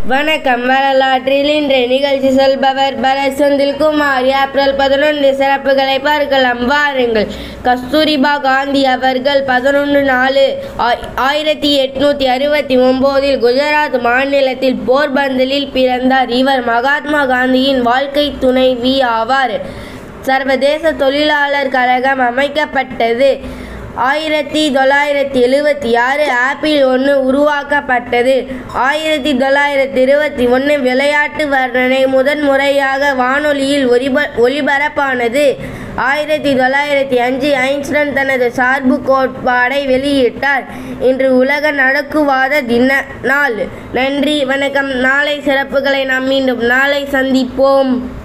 வணக்கம் வரலாற்றில் இன்றைய நிகழ்ச்சி சொல்பவர் பரத் செந்தில்குமார் ஏப்ரல் பதினொன்று சிறப்புகளை பார்க்கலாம் வாருங்கள் கஸ்தூரிபா காந்தி அவர்கள் பதினொன்று நாலு ஆய்- ஆயிரத்தி எட்நூத்தி அறுபத்தி ஒம்போதில் குஜராத் மாநிலத்தில் போர்பந்தரில் பிறந்தார் இவர் மகாத்மா காந்தியின் வாழ்க்கை துணைவி ஆவார் சர்வதேச தொழிலாளர் கழகம் அமைக்கப்பட்டது ஆயிரத்தி தொள்ளாயிரத்தி எழுவத்தி ஆறு ஆப்பிள் ஒன்று உருவாக்கப்பட்டது ஆயிரத்தி தொள்ளாயிரத்தி இருபத்தி ஒன்று விளையாட்டு வர்ணனை முதன் முறையாக வானொலியில் ஒலிப ஒலிபரப்பானது ஆயிரத்தி தொள்ளாயிரத்தி அஞ்சு ஐன்ஸ்டன் தனது சார்பு கோட்பாடை வெளியிட்டார் இன்று உலக நடக்குவாத தின நாள் நன்றி வணக்கம் நாளை சிறப்புகளை நாம் மீண்டும் நாளை சந்திப்போம்